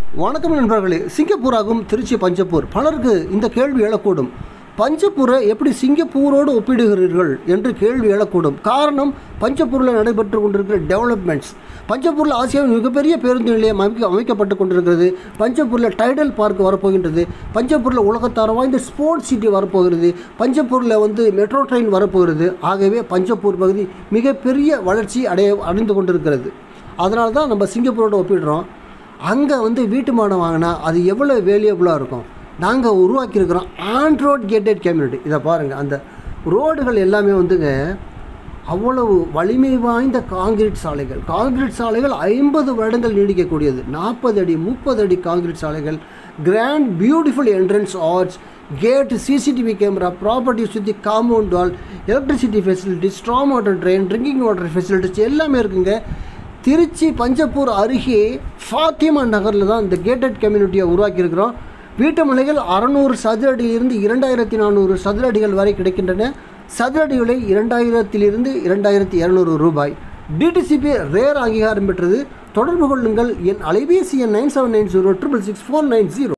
வணக்கம் நண்பர்களே சிங்கப்பூராகும் திருச்சி பஞ்சப்பூர் பலருக்கு இந்த கேள்வி எழக்கூடும் பஞ்சப்பூரை எப்படி சிங்கப்பூரோடு ஒப்பிடுகிறீர்கள் என்று கேள்வி எழக்கூடும் காரணம் பஞ்சப்பூரில் நடைபெற்று கொண்டிருக்கிற டெவலப்மெண்ட்ஸ் பஞ்சப்பூரில் ஆசியாவின் மிகப்பெரிய பேருந்து நிலையம் அமைக்க அமைக்கப்பட்டு கொண்டிருக்கிறது பஞ்சப்பூரில் டைடல் பார்க் வரப்போகின்றது பஞ்சப்பூரில் உலகத்தாரம் வாய்ந்த ஸ்போர்ட்ஸ் சிட்டி வரப்போகிறது பஞ்சப்பூரில் வந்து மெட்ரோ ட்ரெயின் வரப்போகிறது ஆகவே பஞ்சப்பூர் பகுதி மிகப்பெரிய வளர்ச்சி அடைய அடைந்து கொண்டிருக்கிறது அதனால தான் நம்ம சிங்கப்பூரோட ஒப்பிடுறோம் அங்கே வந்து வீட்டு மாடம் வாங்கினா அது எவ்வளோ வேல்யூபிளாக இருக்கும் நாங்கள் உருவாக்கியிருக்கிறோம் ஆண்ட்ரோட் கேட்டட் கம்யூனிட்டி இதை பாருங்கள் அந்த ரோடுகள் எல்லாமே வந்துங்க அவ்வளவு வலிமை வாய்ந்த காங்கிரீட் சாலைகள் காங்கிரீட் சாலைகள் ஐம்பது வருடங்கள் நீடிக்கக்கூடியது நாற்பது அடி முப்பது அடி காங்கிரீட் சாலைகள் grand beautiful entrance arch gate CCTV camera property சுற்றி compound wall electricity facilities strong water drain drinking water facilities எல்லாமே இருக்குங்க திருச்சி பஞ்சப்பூர் அருகே ஃபாத்திமா நகரில் தான் இந்த கேட்டட் கம்யூனிட்டியை உருவாக்கியிருக்கிறோம் வீட்டு மனைகள் அறநூறு சதுர அடியிலிருந்து இரண்டாயிரத்தி நானூறு சதுர அடிகள் வரை கிடைக்கின்றன சதுர அடி விலை இரண்டாயிரத்திலிருந்து இரண்டாயிரத்தி இரநூறு ரூபாய் டிடிசிபி ரேர் அங்கீகாரம் பெற்றது தொடர்பு கொள்ளுங்கள் என் அலைபேசி எண் nine seven nine zero triple six four nine zero